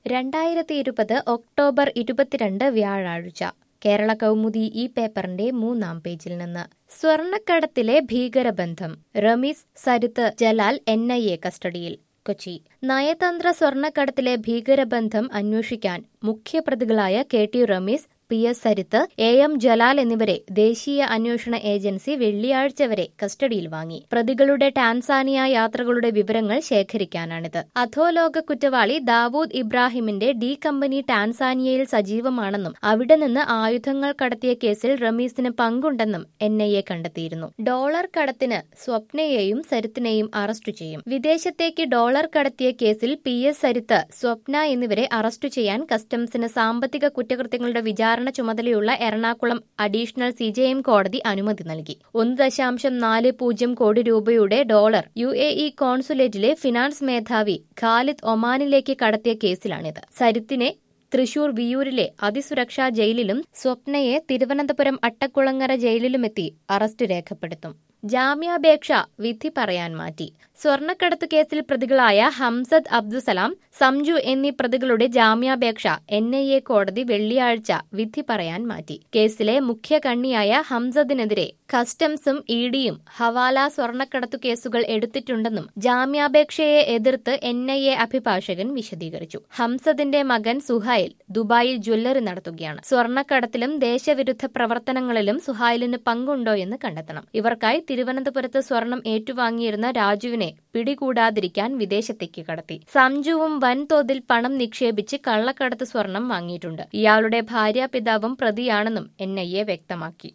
രണ്ടായിരത്തി ഇരുപത് ഒക്ടോബർ ഇരുപത്തിരണ്ട് വ്യാഴാഴ്ച കേരള കൗമുദി ഈ പേപ്പറിന്റെ മൂന്നാം പേജിൽ നിന്ന് സ്വർണക്കടത്തിലെ ഭീകരബന്ധം Ramees Sarith Jalal N I A കസ്റ്റഡിയിൽ കൊച്ചി നയതന്ത്ര സ്വർണക്കടത്തിലെ ഭീകരബന്ധം അന്വേഷിക്കാൻ മുഖ്യപ്രതികളായ K T Ramees P S Sarith A M Jalal എന്നിവരെ ദേശീയ അന്വേഷണ ഏജൻസി വെള്ളിയാഴ്ച വരെ കസ്റ്റഡിയിൽ വാങ്ങി പ്രതികളുടെ ടാൻസാനിയ യാത്രകളുടെ വിവരങ്ങൾ ശേഖരിക്കാനാണിത് അധോലോക കുറ്റവാളി ദാവൂദ് ഇബ്രാഹിമിന്റെ ഡി കമ്പനി ടാൻസാനിയയിൽ സജീവമാണെന്നും അവിടെ നിന്ന് ആയുധങ്ങൾ കടത്തിയ കേസിൽ റമീസിന് പങ്കുണ്ടെന്നും എൻ ഐ എ കണ്ടെത്തിയിരുന്നു ഡോളർ കടത്തിന് സ്വപ്നയെയും സരിത്തിനെയും അറസ്റ്റ് ചെയ്യും വിദേശത്തേക്ക് ഡോളർ കടത്തിയ കേസിൽ പി എസ് സരിത്ത് സ്വപ്ന എന്നിവരെ അറസ്റ്റ് ചെയ്യാൻ കസ്റ്റംസിന് സാമ്പത്തിക കുറ്റകൃത്യങ്ങളുടെ വിചാരണ ചുമതലയുള്ള Ernakulam additional C J M കോടതി അനുമതി നൽകി ഒന്ന് ദശാംശം നാല് പൂജ്യം കോടി രൂപയുടെ ഡോളർ യു എ ഇ കോൺസുലേറ്റിലെ ഫിനാൻസ് മേധാവി ഖാലിദ് ഒമാനിലേക്ക് കടത്തിയ കേസിലാണിത് സരിത്തിനെ തൃശൂർ വിയൂരിലെ അതിസുരക്ഷാ ജയിലിലും സ്വപ്നയെ തിരുവനന്തപുരം അട്ടക്കുളങ്ങര ജയിലിലുമെത്തി അറസ്റ്റ് രേഖപ്പെടുത്തും ജാമ്യാപേക്ഷ വിധി പറയാൻ മാറ്റി സ്വർണ്ണക്കടത്ത് കേസിൽ പ്രതികളായ ഹംസദ് അബ്ദുസലാം സംജു എന്നീ പ്രതികളുടെ ജാമ്യാപേക്ഷ എൻ ഐ എ കോടതി വെള്ളിയാഴ്ച വിധി പറയാൻ മാറ്റി കേസിലെ മുഖ്യ കണ്ണിയായ ഹംസദിനെതിരെ കസ്റ്റംസും ഇ ഡിയും ഹവാല സ്വർണ്ണക്കടത്തു കേസുകൾ എടുത്തിട്ടുണ്ടെന്നും ജാമ്യാപേക്ഷയെ എതിർത്ത് എൻ ഐ എ അഭിഭാഷകൻ വിശദീകരിച്ചു ഹംസദിന്റെ മകൻ സുഹൈൽ ദുബായിൽ ജ്വല്ലറി നടത്തുകയാണ് സ്വർണ്ണക്കടത്തിലും ദേശവിരുദ്ധ പ്രവർത്തനങ്ങളിലും സുഹൈലിന് പങ്കുണ്ടോ എന്ന് കണ്ടെത്തണം ഇവർക്കായി തിരുവനന്തപുരത്ത് സ്വർണം ഏറ്റുവാങ്ങിയിരുന്ന രാജുവിനെ പിടികൂടാതിരിക്കാൻ വിദേശത്തേക്ക് കടത്തി സംജുവും വൻതോതിൽ പണം നിക്ഷേപിച്ച് കള്ളക്കടത്ത് സ്വർണം വാങ്ങിയിട്ടുണ്ട് ഇയാളുടെ ഭാര്യാപിതാവും പ്രതിയാണെന്നും എൻ ഐ എ വ്യക്തമാക്കി